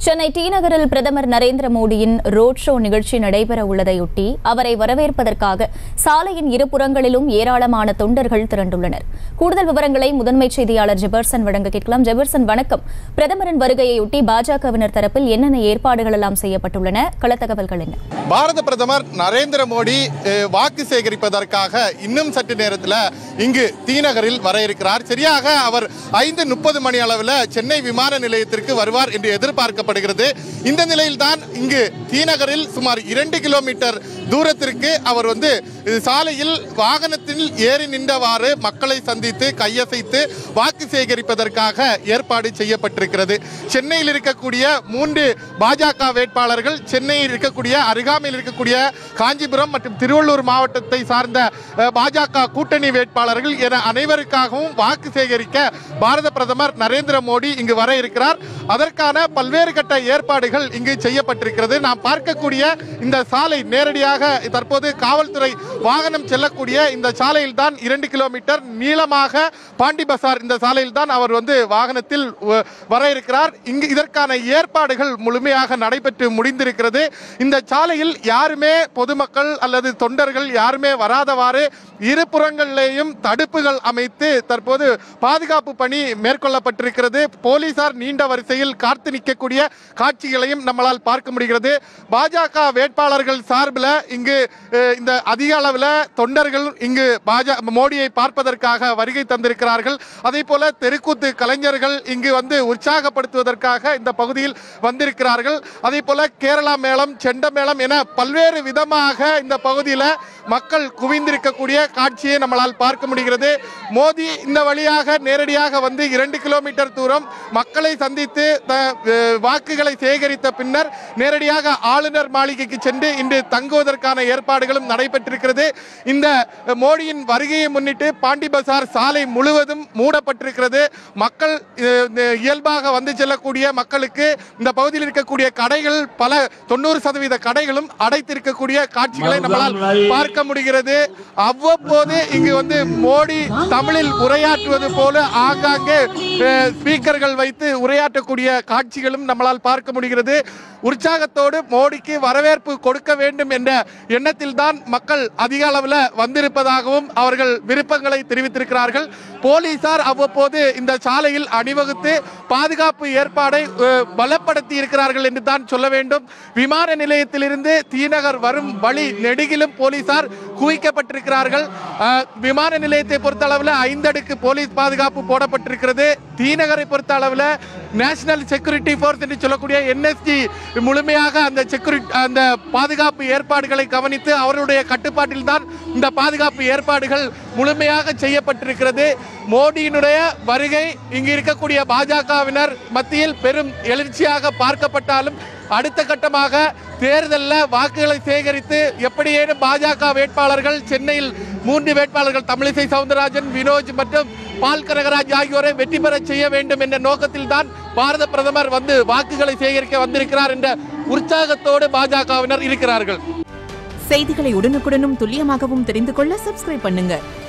Chennai D நகரில் பிரதமர் நரேந்திர மோடியின் ரோட் ஷோ நிகழ்ச்சி நடைபெற உள்ளதையொட்டி அவரை வரவேற்பதற்காக சாலையின் இருபுறங்களிலும் ஏராளமான தொண்டர்கள் திரண்டுள்ளனர் கூடுதல் விவரங்களை முதன்மை செய்தியாளர் ஜெபர்சன் வழங்க கேட்கலாம் ஜெபர்சன் வணக்கம் பிரதமரின் வருகையொட்டி பாஜகவினர் தரப்பில் என்னென்ன ஏற்பாடுகள் எல்லாம் செய்யப்பட்டுள்ளன களத்தகவல்கள் என்ன பாரத பிரதமர் நரேந்திர மோடி அஹ், வாக்கு சேகரிப்பதற்காக இன்னும் சற்று நேரத்தில் இங்கு தீநகரில் வர இருக்கிறார் சரியாக அவர் ஐந்து முப்பது மணி அளவில் சென்னை விமான நிலையத்திற்கு வருவார் என்று எதிர்பார்க்கப்படுகிறது இந்த நிலையில்தான் இங்கு தீநகரில் சுமார் இரண்டு கிலோமீட்டர் தூரத்திற்கு அவர் வந்து இது சாலையில் வாகனத்தில் ஏறி நின்றவாறு மக்களை சந்தித்து கையசைத்து வாக்கு சேகரிப்பதற்காக ஏற்பாடு செய்யப்பட்டிருக்கிறது சென்னையில் இருக்கக்கூடிய மூன்று பாஜக வேட்பாளர்கள் சென்னையில் இருக்கக்கூடிய அருகாமையில் இருக்கக்கூடிய காஞ்சிபுரம் மற்றும் திருவள்ளூர் மாவட்டத்தை சார்ந்த அஹ், பாஜக கூட்டணி வேட்பாளர்கள் என அனைவருக்காகவும் வாக்கு சேகரிக்க பாரத பிரதமர் நரேந்திர மோடி இங்கு வர இருக்கிறார் அதற்கான பல்வேறு கட்ட ஏற்பாடுகள் இங்கு செய்யப்பட்டிருக்கிறது நாம் பார்க்கக்கூடிய இந்த சாலை நேரடியாக தற்போது காவல்துறை வாகனம் செல்லக்கூடிய இந்த சாலையில் தான் இரண்டு கிலோமீட்டர் நீளமாக பாண்டி பசார் இந்த சாலையில் தான் அவர் வந்து வாகனத்தில் வ- வர இருக்கிறார் இங்கு இதற்கான ஏற்பாடுகள் முழுமையாக நடைபெற்று முடிந்திருக்கிறது இந்த சாலையில் யாருமே பொதுமக்கள் அல்லது தொண்டர்கள் யாருமே வராதவாறு இருபுறங்களிலேயும் தடுப்புகள் அமைத்து தற்போது பாதுகாப்பு பணி மேற்கொள்ளப்பட்டிருக்கிறது போலீசார் நீண்ட வரிசையில் காத்து நிற்கக்கூடிய காட்சிகளையும் நம்மளால் பார்க்க முடிகிறது பாஜக வேட்பாளர்கள் சார்பில் இங்கு அஹ், இந்த அதிக அளவில் தொண்டர்கள் இங்கு பாஜ மோடியை பார்ப்பதற்காக வருகை தந்திருக்கிறார்கள் அதே போல தெருக்கூத்து கலைஞர்கள் இங்கு வந்து உற்சாகப்படுத்துவதற்காக இந்த பகுதியில் வந்திருக்கிறார்கள் அதே போல கேரளா மேளம் செண்ட மேளம் என பல்வேறு விதமாக இந்த பகுதியில் மக்கள் குவிந்திருக்கக்கூடிய காட்சியை நம்மளால் பார்க்க முடிகிறது மோடி இந்த வழியாக நேரடியாக வந்து இரண்டு கிலோமீட்டர் தூரம் மக்களை சந்தித்து த- அஹ் வாக்குகளை சேகரித்த பின்னர் நேரடியாக ஆளுநர் மாளிகைக்கு சென்று இன்று தங்குவதற்கான ஏற்பாடுகளும் நடைபெற்றிருக்கிறது இந்த அஹ், மோடியின் வருகையை முன்னிட்டு பாண்டி பசார் சாலை முழுவதும் மூடப்பட்டிருக்கிறது மக்கள் அஹ், அஹ், இயல்பாக வந்து செல்லக்கூடிய மக்களுக்கு இந்த பகுதியில் இருக்கக்கூடிய கடைகள் பல தொண்ணூறு சதவீத கடைகளும் அடைத்திருக்கக்கூடிய காட்சிகளை நம்மளால் பார்க்க முடிகிறது அவ்வப்போது இங்கு வந்து மோடி தமிழில் உரையாற்றுவது போல ஆங்காங்கே அஹ், ஸ்பீக்கர்கள் வைத்து உரையாற்றக்கூடிய காட்சிகளும் நம்மளால் பார்க்க முடிகிறது உற்சாகத்தோடு மோடிக்கு வரவேற்பு கொடுக்க வேண்டும் என்ற எண்ணத்தில் தான் மக்கள் அதிக அளவில் வந்திருப்பதாகவும் அவர்கள் விருப்பங்களை தெரிவித்திருக்கிறார்கள் போலீசார் அவ்வப்போது இந்த சாலையில் அணிவகுத்து பாதுகாப்பு ஏற்பாடை அஹ், பலப்படுத்தி இருக்கிறார்கள் என்று தான் சொல்ல வேண்டும் விமான நிலையத்திலிருந்து தீநகர் வரும் வழி நெடுகிலும் போலீசார் குவிக்கப்பட்டிருக்கிறார்கள் அஹ், விமான நிலையத்தை பொறுத்த அளவில் ஐந்தடுக்கு போலீஸ் பாதுகாப்பு போடப்பட்டிருக்கிறது தீநகரை பொறுத்த அளவில் நேஷனல் செக்யூரிட்டி ஃபோர்ஸ் என்று சொல்லக்கூடிய என்எஸ்ஜி முழுமையாக அந்த செக்யூரிட்டி அந்த பாதுகாப்பு ஏற்பாடுகளை கவனித்து அவருடைய கட்டுப்பாட்டில் தான் இந்த பாதுகாப்பு ஏற்பாடுகள் முழுமையாக செய்யப்பட்டிருக்கிறது மோடியினுடைய வருகை இங்கு இருக்கக்கூடிய பாஜகவினர் மத்தியில் பெரும் எழுச்சியாக பார்க்கப்பட்டாலும் அடுத்த கட்டமாக தேர்தலில் வாக்குகளை சேகரித்து எப்படியேனும் பாஜக வேட்பாளர்கள் சென்னையில் மூன்று வேட்பாளர்கள் தமிழிசை சவுந்தரராஜன் வினோஜ் மற்றும் பால் கனகராஜ் ஆகியோரை வெற்றி பெற செய்ய வேண்டும் என்ற நோக்கத்தில் தான் பாரத பிரதமர் வந்து வாக்குகளை சேகரிக்க வந்திருக்கிறார் என்ற உற்சாகத்தோடு பாஜகவினர் இருக்கிறார்கள் செய்திகளை உடனுக்குடனும் துல்லியமாகவும் தெரிந்து கொள்ள சப்ஸ்கிரைப் பண்ணுங்க